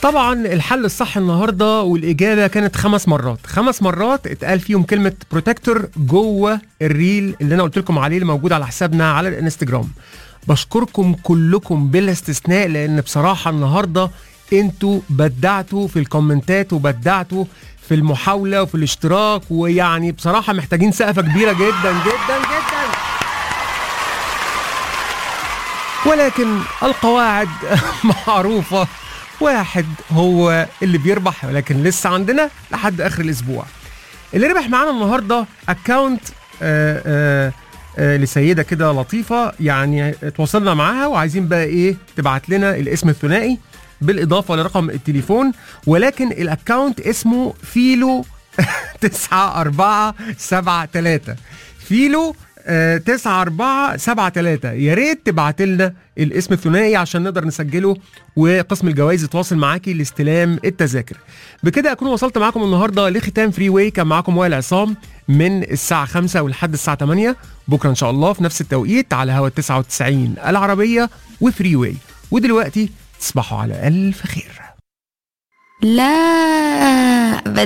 طبعا الحل الصح النهارده والاجابه كانت خمس مرات خمس مرات اتقال فيهم كلمه بروتكتور جوه الريل اللي انا قلت لكم عليه اللي موجود على حسابنا على الانستجرام بشكركم كلكم بلا استثناء لان بصراحه النهارده انتوا بدعتوا في الكومنتات وبدعتوا في المحاوله وفي الاشتراك ويعني بصراحه محتاجين سقفه كبيره جدا جدا جدا ولكن القواعد معروفه واحد هو اللي بيربح ولكن لسه عندنا لحد اخر الاسبوع اللي ربح معانا النهارده اكونت آه آه آه لسيده كده لطيفه يعني اتواصلنا معاها وعايزين بقى ايه تبعت لنا الاسم الثنائي بالاضافه لرقم التليفون ولكن الاكونت اسمه فيلو 9473 فيلو آه، 9473 يا ريت تبعت لنا الاسم الثنائي عشان نقدر نسجله وقسم الجوائز يتواصل معاكي لاستلام التذاكر بكده اكون وصلت معاكم النهارده لختام فري واي كان معاكم وائل عصام من الساعه 5 ولحد الساعه 8 بكره ان شاء الله في نفس التوقيت على هوا 99 العربيه وفري واي ودلوقتي تصبحوا على الف خير لا